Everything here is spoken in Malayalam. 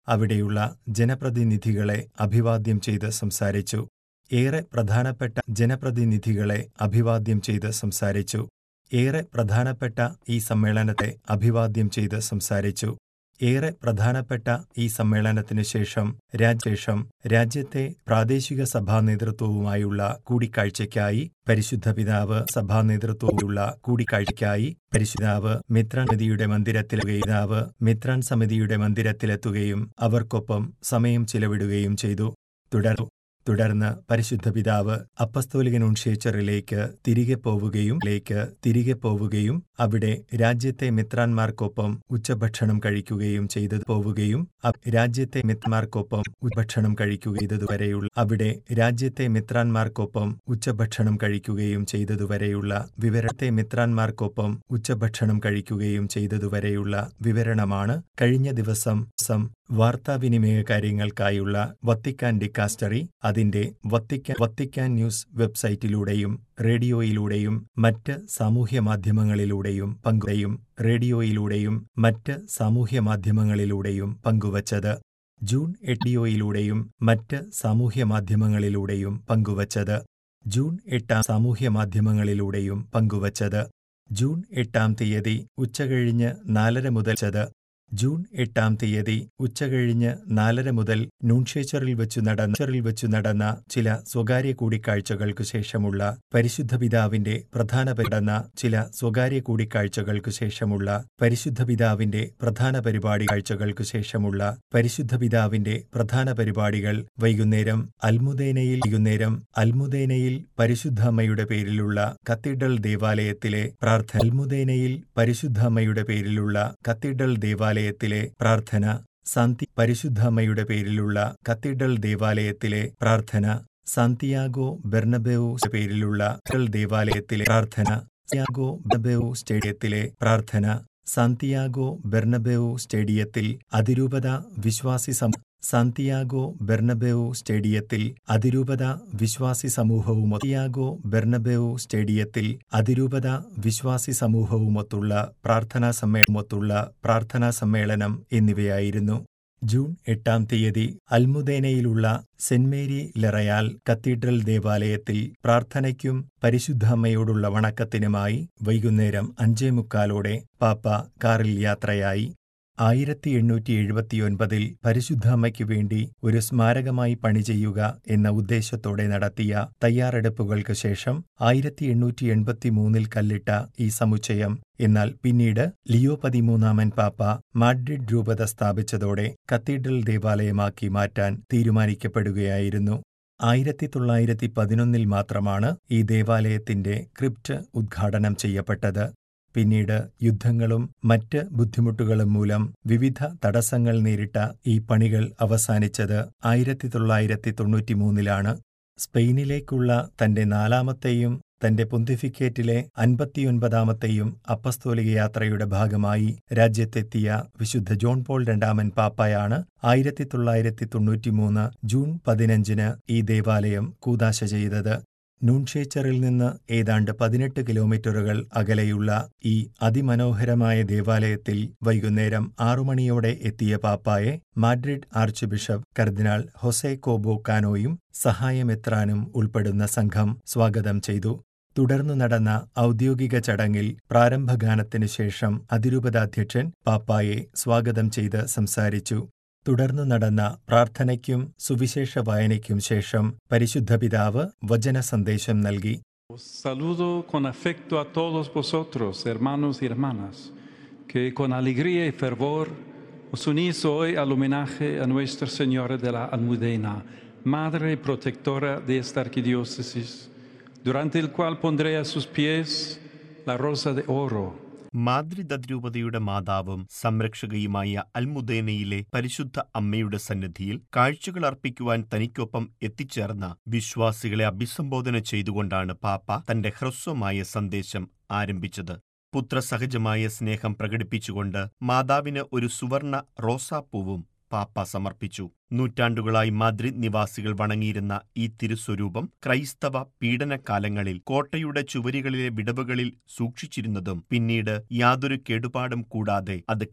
അവിടെയുള്ള ജനപ്രതിനിധികളെ അഭിവാദ്യം ചെയ്ത് സംസാരിച്ചു ഏറെ പ്രധാനപ്പെട്ട ജനപ്രതിനിധികളെ അഭിവാദ്യം ചെയ്ത് സംസാരിച്ചു ഏറെ പ്രധാനപ്പെട്ട ഈ സമ്മേളനത്തെ അഭിവാദ്യം ചെയ്ത് സംസാരിച്ചു ഏറെ പ്രധാനപ്പെട്ട ഈ സമ്മേളനത്തിനു ശേഷം രാജ്യശേഷം രാജ്യത്തെ പ്രാദേശിക സഭാ നേതൃത്വവുമായുള്ള കൂടിക്കാഴ്ചയ്ക്കായി പരിശുദ്ധ പിതാവ് സഭാ നേതൃത്വവുമായുള്ള കൂടിക്കാഴ്ചയ്ക്കായി പരിശുദ്ധാവ് മിത്രാൻ സമിതിയുടെ മന്ദിരത്തിലെത്തുകയും പിതാവ് മിത്രാൻ സമിതിയുടെ മന്ദിരത്തിലെത്തുകയും അവർക്കൊപ്പം സമയം ചിലവിടുകയും ചെയ്തു തുടർന്നു തുടർന്ന് പരിശുദ്ധ പിതാവ് അപ്പസ്തോലികൻ ഉൺഷേച്ചറിലേക്ക് തിരികെ പോവുകയും ലേക്ക് തിരികെ പോവുകയും അവിടെ രാജ്യത്തെ മിത്രാന്മാർക്കൊപ്പം ഉച്ചഭക്ഷണം കഴിക്കുകയും ചെയ്തു പോവുകയും രാജ്യത്തെ മിത്രന്മാർക്കൊപ്പം ഉച്ചഭക്ഷണം കഴിക്കുകയും അവിടെ രാജ്യത്തെ മിത്രാന്മാർക്കൊപ്പം ഉച്ചഭക്ഷണം കഴിക്കുകയും ചെയ്തതുവരെയുള്ള വിവരത്തെ മിത്രാന്മാർക്കൊപ്പം ഉച്ചഭക്ഷണം കഴിക്കുകയും ചെയ്തതുവരെയുള്ള വിവരണമാണ് കഴിഞ്ഞ ദിവസം സം വാർത്താവിനിമയ കാര്യങ്ങൾക്കായുള്ള വത്തിക്കാൻ ഡിക്കാസ്റ്ററി അതിന്റെ വത്തിക്കാൻ വത്തിക്കാൻ ന്യൂസ് വെബ്സൈറ്റിലൂടെയും റേഡിയോയിലൂടെയും മറ്റ് സാമൂഹ്യ മാധ്യമങ്ങളിലൂടെയും പങ്കുവയും റേഡിയോയിലൂടെയും മറ്റ് സാമൂഹ്യ മാധ്യമങ്ങളിലൂടെയും പങ്കുവച്ചത് ജൂൺ എട്ടിയോയിലൂടെയും മറ്റ് സാമൂഹ്യ മാധ്യമങ്ങളിലൂടെയും പങ്കുവച്ചത് ജൂൺ എട്ടാം സാമൂഹ്യ മാധ്യമങ്ങളിലൂടെയും പങ്കുവച്ചത് ജൂൺ എട്ടാം തീയതി ഉച്ചകഴിഞ്ഞ് നാലര മുതൽ ചത് ജൂൺ എട്ടാം തീയതി ഉച്ചകഴിഞ്ഞ് നാലര മുതൽ നൂൺഷേച്ചറിൽ വെച്ചു നടന്ന വെച്ചു നടന്ന ചില സ്വകാര്യ കൂടിക്കാഴ്ചകൾക്കു ശേഷമുള്ള പരിശുദ്ധ പിതാവിന്റെ പ്രധാന നടന്ന ചില സ്വകാര്യ കൂടിക്കാഴ്ചകൾക്കു ശേഷമുള്ള പരിശുദ്ധ പിതാവിന്റെ പ്രധാന പരിപാടി കാഴ്ചകൾക്കു ശേഷമുള്ള പരിശുദ്ധ പിതാവിന്റെ പ്രധാന പരിപാടികൾ വൈകുന്നേരം അൽമുദേനയിൽ വൈകുന്നേരം അൽമുദേനയിൽ പരിശുദ്ധ അമ്മയുടെ പേരിലുള്ള കത്തീഡ്രൽ ദേവാലയത്തിലെ പ്രാർത്ഥന അൽമുദേനയിൽ പരിശുദ്ധ അമ്മയുടെ പേരിലുള്ള കത്തീഡ്രൽ ദേവാലയ ദേവാലയത്തിലെ പ്രാർത്ഥന സാന്തി പരിശുദ്ധമ്മയുടെ പേരിലുള്ള കത്തീഡ്രൽ ദേവാലയത്തിലെ പ്രാർത്ഥന സാന്തിയാഗോ ബെർണബേവു പേരിലുള്ള ദേവാലയത്തിലെ പ്രാർത്ഥന സാന്തിയാഗോ ബെർണബേവു സ്റ്റേഡിയത്തിലെ പ്രാർത്ഥന സാന്തിയാഗോ ബെർണബേവു സ്റ്റേഡിയത്തിൽ അതിരൂപത വിശ്വാസി സാന്തിയാഗോ ബെർണബേവു സ്റ്റേഡിയത്തിൽ അതിരൂപത വിശ്വാസി സമൂഹവും സാന്തിയാഗോ ബെർണബേവു സ്റ്റേഡിയത്തിൽ അതിരൂപത വിശ്വാസി സമൂഹവുമൊത്തുള്ള പ്രാർത്ഥനാ സമ്മേളനമൊത്തുള്ള പ്രാർത്ഥനാ സമ്മേളനം എന്നിവയായിരുന്നു ജൂൺ എട്ടാം തീയതി അൽമുദേനയിലുള്ള സെന്റ് മേരി ലെറയാൽ കത്തീഡ്രൽ ദേവാലയത്തിൽ പ്രാർത്ഥനയ്ക്കും പരിശുദ്ധമ്മയോടുള്ള വണക്കത്തിനുമായി വൈകുന്നേരം അഞ്ചേ മുക്കാലോടെ പാപ്പ കാറിൽ യാത്രയായി ആയിരത്തി എണ്ണൂറ്റി എഴുപത്തിയൊൻപതിൽ പരിശുദ്ധാമ്മയ്ക്കു വേണ്ടി ഒരു സ്മാരകമായി പണി ചെയ്യുക എന്ന ഉദ്ദേശത്തോടെ നടത്തിയ തയ്യാറെടുപ്പുകൾക്ക് ശേഷം ആയിരത്തി എണ്ണൂറ്റി എൺപത്തിമൂന്നിൽ കല്ലിട്ട ഈ സമുച്ചയം എന്നാൽ പിന്നീട് ലിയോ പതിമൂന്നാമൻ പാപ്പ മാഡ്രിഡ് രൂപത സ്ഥാപിച്ചതോടെ കത്തീഡ്രൽ ദേവാലയമാക്കി മാറ്റാൻ തീരുമാനിക്കപ്പെടുകയായിരുന്നു ആയിരത്തി തൊള്ളായിരത്തി പതിനൊന്നിൽ മാത്രമാണ് ഈ ദേവാലയത്തിന്റെ ക്രിപ്റ്റ് ഉദ്ഘാടനം ചെയ്യപ്പെട്ടത് പിന്നീട് യുദ്ധങ്ങളും മറ്റ് ബുദ്ധിമുട്ടുകളും മൂലം വിവിധ തടസ്സങ്ങൾ നേരിട്ട ഈ പണികൾ അവസാനിച്ചത് ആയിരത്തി തൊള്ളായിരത്തി തൊണ്ണൂറ്റിമൂന്നിലാണ് സ്പെയിനിലേക്കുള്ള തന്റെ നാലാമത്തെയും തന്റെ പൊന്തിഫിക്കേറ്റിലെ അൻപത്തിയൊൻപതാമത്തെയും അപ്പസ്തോലിക യാത്രയുടെ ഭാഗമായി രാജ്യത്തെത്തിയ വിശുദ്ധ ജോൺ പോൾ രണ്ടാമൻ പാപ്പയാണ് ആയിരത്തി തൊള്ളായിരത്തി തൊണ്ണൂറ്റിമൂന്ന് ജൂൺ പതിനഞ്ചിന് ഈ ദേവാലയം കൂതാശ ചെയ്തത് നൂൺഷേച്ചറിൽ നിന്ന് ഏതാണ്ട് പതിനെട്ട് കിലോമീറ്ററുകൾ അകലെയുള്ള ഈ അതിമനോഹരമായ ദേവാലയത്തിൽ വൈകുന്നേരം ആറുമണിയോടെ എത്തിയ പാപ്പായെ മാഡ്രിഡ് ആർച്ച് ബിഷപ്പ് കർദിനാൾ ഹൊസെ കോബോ കാനോയും സഹായമെത്രാനും ഉൾപ്പെടുന്ന സംഘം സ്വാഗതം ചെയ്തു തുടർന്നു നടന്ന ഔദ്യോഗിക ചടങ്ങിൽ പ്രാരംഭഗാനത്തിനു ശേഷം അതിരൂപതാധ്യക്ഷൻ പാപ്പായെ സ്വാഗതം ചെയ്ത് സംസാരിച്ചു തുടർന്നു നടന്ന പ്രാർത്ഥനയ്ക്കും സുവിശേഷ വായനയ്ക്കും ശേഷം പരിശുദ്ധ പിതാവ് വചന സന്ദേശം നൽകി Saludo con afecto a todos vosotros, hermanos y hermanas, que con alegría y fervor os unís hoy al homenaje a Nuestra Señora de la Almudena, Madre y protectora de esta arquidiócesis, durante el cual pondré a sus pies la rosa de oro മാദ്രിദ് അതിരൂപതയുടെ മാതാവും സംരക്ഷകയുമായ അൽമുദേനയിലെ പരിശുദ്ധ അമ്മയുടെ സന്നിധിയിൽ കാഴ്ചകൾ അർപ്പിക്കുവാൻ തനിക്കൊപ്പം എത്തിച്ചേർന്ന വിശ്വാസികളെ അഭിസംബോധന ചെയ്തുകൊണ്ടാണ് പാപ്പ തന്റെ ഹ്രസ്വമായ സന്ദേശം ആരംഭിച്ചത് പുത്രസഹജമായ സ്നേഹം പ്രകടിപ്പിച്ചുകൊണ്ട് മാതാവിന് ഒരു സുവർണ റോസാപ്പൂവും പാപ്പ സമർപ്പിച്ചു നൂറ്റാണ്ടുകളായി മാദ്രിദ് നിവാസികൾ വണങ്ങിയിരുന്ന ഈ തിരുസ്വരൂപം ക്രൈസ്തവ പീഡനകാലങ്ങളിൽ കോട്ടയുടെ ചുവരുകളിലെ വിടവുകളിൽ സൂക്ഷിച്ചിരുന്നതും പിന്നീട് യാതൊരു കേടുപാടും കൂടാതെ അത്